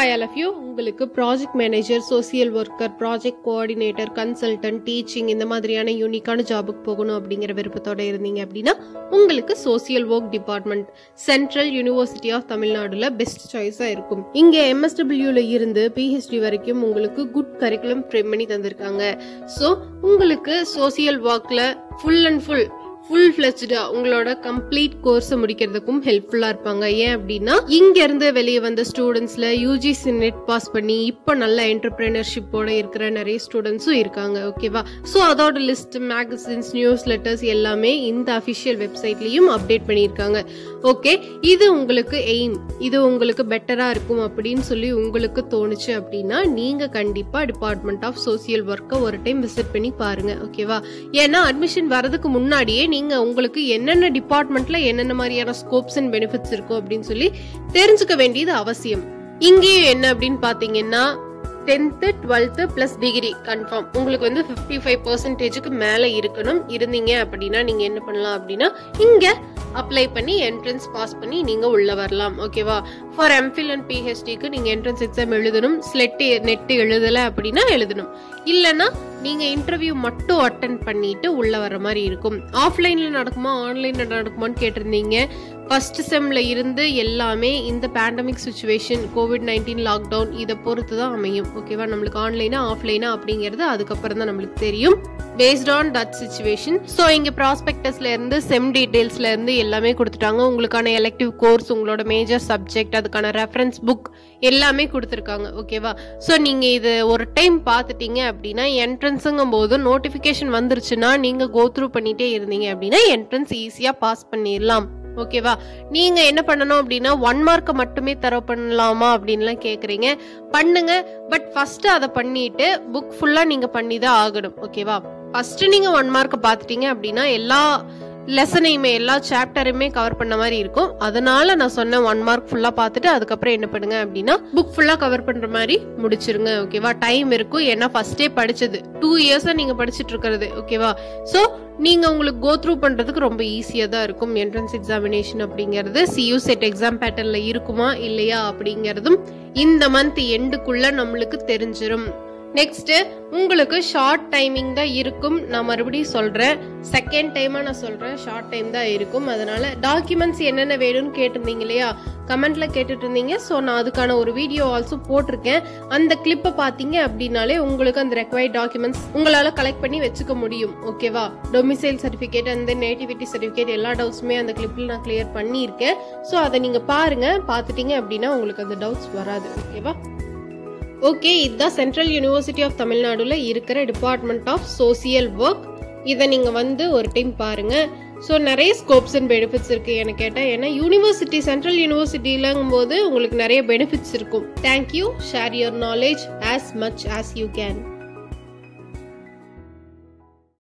hi all of you உங்களுக்கு project manager social worker project coordinator consultant teaching இந்த மாதிரியான யூனிக்கான ஜாபுக்கு போகணும் அப்படிங்கிற விருப்பத்தோட இருந்தீங்க அப்படின்னா உங்களுக்கு social work department central university of தமிழ்நாடுல பெஸ்ட் சாய்ஸா இருக்கும் இங்க எம்எஸ்டபிள்யூல இருந்து பிஹெச்டி வரைக்கும் உங்களுக்கு குட் கரிக்குலம் ஃப்ரேம் பண்ணி தந்திருக்காங்க ஸோ உங்களுக்கு சோசியல் ஒர்க்ல ஃபுல் அண்ட் ஃபுல் ஃபுல் ஃபிளெஜ்டா உங்களோட கம்ப்ளீட் கோர்ஸை முடிக்கிறதுக்கும் ஹெல்ப்ஃபுல்லா இருப்பாங்க ஏன் அப்படின்னா இங்க இருந்து வெளியே வந்த ஸ்டூடெண்ட்ஸ்ல யூஜிசி நெட் பாஸ் பண்ணி இப்போ நல்ல என்டர்பிரினர்ஷிப்போட இருக்கிற நிறைய ஸ்டூடெண்ட்ஸும் இருக்காங்க ஓகேவா ஸோ அதோட லிஸ்ட் மேகசின்ஸ் நியூஸ் லெட்டர்ஸ் எல்லாமே இந்த அஃபிஷியல் வெப்சைட்லயும் அப்டேட் பண்ணியிருக்காங்க ஓகே இது உங்களுக்கு எய்ம் இது உங்களுக்கு பெட்டரா இருக்கும் அப்படின்னு சொல்லி உங்களுக்கு தோணுச்சு அப்படின்னா நீங்க கண்டிப்பா டிபார்ட்மெண்ட் ஆஃப் சோசியல் ஒர்க்கை ஒரு டைம் விசிட் பண்ணி பாருங்க ஓகேவா ஏன்னா அட்மிஷன் வரதுக்கு முன்னாடியே நீங்க உங்களுக்கு என்னென்ன டிபார்ட்மெண்ட்ல என்னென்ன மாதிரியான ஸ்கோப்ஸ் அண்ட் பெனிஃபிட்ஸ் இருக்கும் அப்படின்னு சொல்லி தெரிஞ்சுக்க வேண்டியது அவசியம் இங்கேயும் என்ன அப்படின்னு பாத்தீங்கன்னா tenth twelfth plus degree confirm உங்களுக்கு வந்து ஃபிஃப்டி ஃபைவ் பர்சன்டேஜுக்கு மேலே இருக்கணும் இருந்தீங்க அப்படின்னா நீங்கள் என்ன பண்ணலாம் அப்படின்னா இங்கே அப்ளை பண்ணி என்ட்ரன்ஸ் பாஸ் பண்ணி நீங்கள் உள்ளே வரலாம் ஓகேவா ஃபார் எம்ஃபில் அண்ட் பிஹெச்டிக்கு நீங்கள் என்ட்ரன்ஸ் எக்ஸாம் எழுதணும் ஸ்லெட்டு நெட்டு எழுதலை அப்படின்னா எழுதணும் இல்லைன்னா நீங்கள் இன்டர்வியூ மட்டும் அட்டன் பண்ணிட்டு உள்ளே வர மாதிரி இருக்கும் ஆஃப்லைனில் நடக்குமா ஆன்லைனில் நடக்குமான்னு கேட்டிருந்தீங்க ஃபர்ஸ்ட் செம்ல இருந்து எல்லாமே இந்த pandemic situation COVID nineteen lockdown இதை பொறுத்து தான் அமையும் ஓகேவா நம்மளுக்கு ஆன்லைனா ஆஃப்லைனா அப்படிங்கிறது அதுக்கப்புறம் தான் நம்மளுக்கு தெரியும் based on that situation so இங்கே ப்ராஸ்பெக்டஸ்ல இருந்து செம் டீடைல்ஸ்ல இருந்து எல்லாமே கொடுத்துட்டாங்க உங்களுக்கான எலெக்டிவ் கோர்ஸ் உங்களோட மேஜர் சப்ஜெக்ட் அதுக்கான ரெஃபரன்ஸ் புக் எல்லாமே கொடுத்துருக்காங்க ஓகேவா ஸோ நீங்க இது ஒரு டைம் பார்த்துட்டீங்க அப்படின்னா என்ட்ரன்ஸுங்கும் போது நோட்டிஃபிகேஷன் வந்துருச்சுன்னா நீங்க கோ த்ரூ பண்ணிட்டே இருந்தீங்க அப்படின்னா என்ட்ரன்ஸ் ஈஸியாக பாஸ் பண்ணிடலாம் ஓகேவா நீங்க என்ன பண்ணணும் அப்படின்னா ஒன் மார்க்கை மட்டுமே தர பண்ணலாமா அப்படின்லாம் கேக்குறீங்க பண்ணுங்க பட் ஃபர்ஸ்ட் அதை பண்ணிட்டு புக் ஃபுல்லா நீங்க பண்ணி தான் ஆகணும் ஓகேவா ஃபர்ஸ்ட் நீங்க ஒன் மார்க்கை பார்த்துட்டீங்க அப்படின்னா எல்லா லெசனையுமே எல்லா சாப்டரையுமே கவர் பண்ண மாதிரி இருக்கும் அதனால நான் சொன்னேன் ஒன் மார்க் ஃபுல்லா பார்த்துட்டு அதுக்கப்புறம் என்ன பண்ணுங்க அப்படின்னா புக் ஃபுல்லா கவர் பண்ற மாதிரி முடிச்சிருங்க ஓகேவா டைம் இருக்கும் ஏன்னா ஃபர்ஸ்டே படிச்சது டூ இயர்ஸா நீங்க படிச்சிட்டு இருக்கிறது ஓகேவா சோ நீங்க உங்களுக்கு கோ த்ரூ பண்றதுக்கு ரொம்ப ஈஸியா தான் இருக்கும் என்ட்ரன்ஸ் எக்ஸாமினேஷன் அப்படிங்கிறது சியூ செட் எக்ஸாம் பேட்டர்ன்ல இருக்குமா இல்லையா அப்படிங்கறதும் இந்த மந்த் எண்டுக்குள்ள நம்மளுக்கு தெரிஞ்சிரும் நெக்ஸ்ட் உங்களுக்கு ஷார்ட் டைமிங் தான் இருக்கும் நான் மறுபடியும் சொல்றேன் செகண்ட் டைமா நான் சொல்றேன் ஷார்ட் டைம் தான் இருக்கும் அதனால டாக்குமெண்ட்ஸ் என்னென்ன வேணும்னு கேட்டிருந்தீங்க இல்லையா கமெண்ட்ல கேட்டுட்டு இருந்தீங்க ஸோ நான் அதுக்கான ஒரு வீடியோ ஆல்சோ போட்டிருக்கேன் அந்த கிளிப்பை பார்த்தீங்க அப்படின்னாலே உங்களுக்கு அந்த ரெக்வயர்ட் டாக்குமெண்ட்ஸ் உங்களால கலெக்ட் பண்ணி வச்சுக்க முடியும் ஓகேவா டொமிசைல் சர்டிஃபிகேட் அந்த நேட்டிவிட்டி சர்டிஃபிகேட் எல்லா டவுட்ஸுமே அந்த கிளிப்பில் நான் கிளியர் பண்ணியிருக்கேன் ஸோ அதை நீங்க பாருங்க பார்த்துட்டீங்க அப்படின்னா உங்களுக்கு அந்த டவுட்ஸ் வராது ஓகேவா ஓகே இதுதான் சென்ட்ரல் யூனிவர்சிட்டி ஆஃப் தமிழ்நாடுல இருக்கிற டிபார்ட்மெண்ட் ஆஃப் சோசியல் ஒர்க் இதை நீங்க வந்து ஒரு டைம் பாருங்க ஸோ நிறைய ஸ்கோப்ஸ் அண்ட் பெனிஃபிட்ஸ் இருக்கு எனக்கு கேட்டால் ஏன்னா யூனிவர்சிட்டி சென்ட்ரல் யூனிவர்சிட்டிலங்கும் போது உங்களுக்கு நிறைய பெனிஃபிட்ஸ் இருக்கும் thank you share your knowledge as much as you can